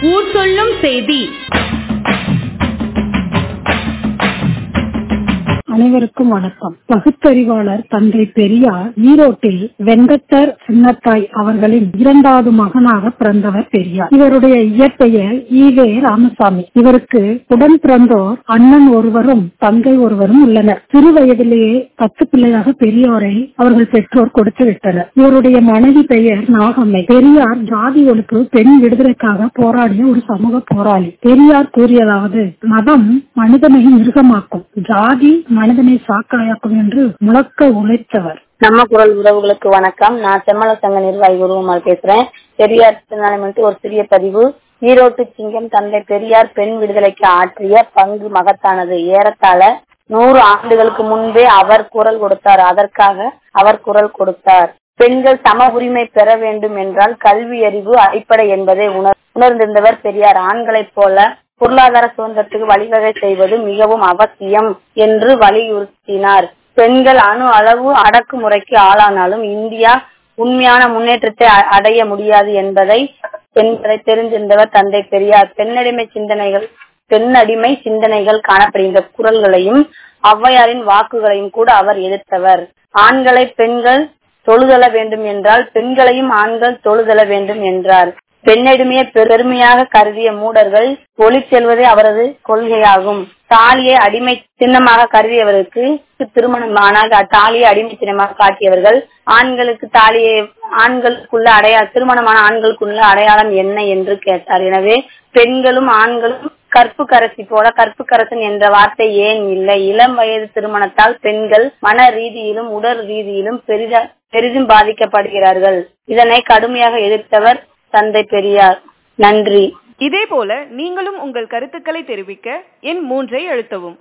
ஊர் சொல்லும் செய்தி அனைவருக்கும் வணக்கம் பகுத்தறிவாளர் தந்தை பெரியார் ஈரோட்டில் வெங்கட்டர் சின்னத்தாய் அவர்களின் இரண்டாவது மகனாக பிறந்தவர் பெரியார் இவருடைய இயற்பெயர் ஈவே ராமசாமி இவருக்கு உடன் பிறந்தோர் அண்ணன் ஒருவரும் தங்கை ஒருவரும் உள்ளனர் சிறு வயதிலேயே பத்து பிள்ளையாக பெரியோரை அவர்கள் பெற்றோர் கொடுத்து விட்டனர் இவருடைய மனைவி பெயர் நாகம்மை பெரியார் ஜாதி ஒழிப்பு பெண் விடுதலைக்காக போராடிய ஒரு சமூக போராளி பெரியார் கூறியதாவது மதம் மனிதனை மிருகமாக்கும் ஜாதி மனிதனை சாக்கடையாக்கும் என்று முழக்க உழைத்தவர் நம்ம குரல் உறவுகளுக்கு வணக்கம் நான் செம்மல சங்க நிர்வாகி உருவமால் பேசுறேன் பெரியார் பிறந்தநாள் ஒரு சிறிய பதிவு ஈரோட்டு சிங்கம் தந்தை பெரியார் பெண் விடுதலைக்கு ஆற்றிய பங்கு மகத்தானது ஏறத்தாழ நூறு ஆண்டுகளுக்கு முன்பே அவர் குரல் கொடுத்தார் அதற்காக அவர் குரல் கொடுத்தார் பெண்கள் சம உரிமை பெற வேண்டும் என்றால் கல்வி அறிவு அடிப்படை என்பதை உணர் உணர்ந்திருந்தவர் பெரியார் ஆண்களைப் போல பொருளாதார சுதந்திரத்துக்கு வழிவகை செய்வது மிகவும் அவசியம் என்று வலியுறுத்தினார் பெண்கள் அணு அளவு அடக்குமுறைக்கு ஆளானாலும் இந்தியா உண்மையான முன்னேற்றத்தை அடைய முடியாது என்பதை என்பதை தெரிந்திருந்தவர் தந்தை பெரியார் பெண்ணடிமை சிந்தனைகள் பெண்ணடிமை சிந்தனைகள் காணப்படுகின்ற குரல்களையும் ஔவையாரின் வாக்குகளையும் கூட அவர் எதிர்த்தவர் ஆண்களை பெண்கள் தொழுதல வேண்டும் என்றால் பெண்களையும் ஆண்கள் தொழுதல வேண்டும் என்றார் பெண்ணடிமையை பெருமையாக கருதிய மூடர்கள் ஒளி செல்வதே அவரது கொள்கையாகும் தாலியை அடிமை சின்னமாக கருதியவருக்கு திருமணம் ஆனால் தாலியை அடிமை சின்னமாக காட்டியவர்கள் ஆண்களுக்கு தாலியை ஆண்களுக்குள்ள அடையா திருமணமான ஆண்களுக்குள்ள அடையாளம் என்ன என்று கேட்டார் எனவே பெண்களும் ஆண்களும் கற்பு கரசி போல கற்பு கரசன் என்ற வார்த்தை ஏன் இல்லை இளம் வயது திருமணத்தால் பெண்கள் மன ரீதியிலும் உடல் ரீதியிலும் பெரித பெரிதும் பாதிக்கப்படுகிறார்கள் இதனை கடுமையாக எதிர்த்தவர் தந்தை பெரியார் நன்றி இதே போல நீங்களும் உங்கள் கருத்துக்களை தெரிவிக்க எண் மூன்றை அழுத்தவும்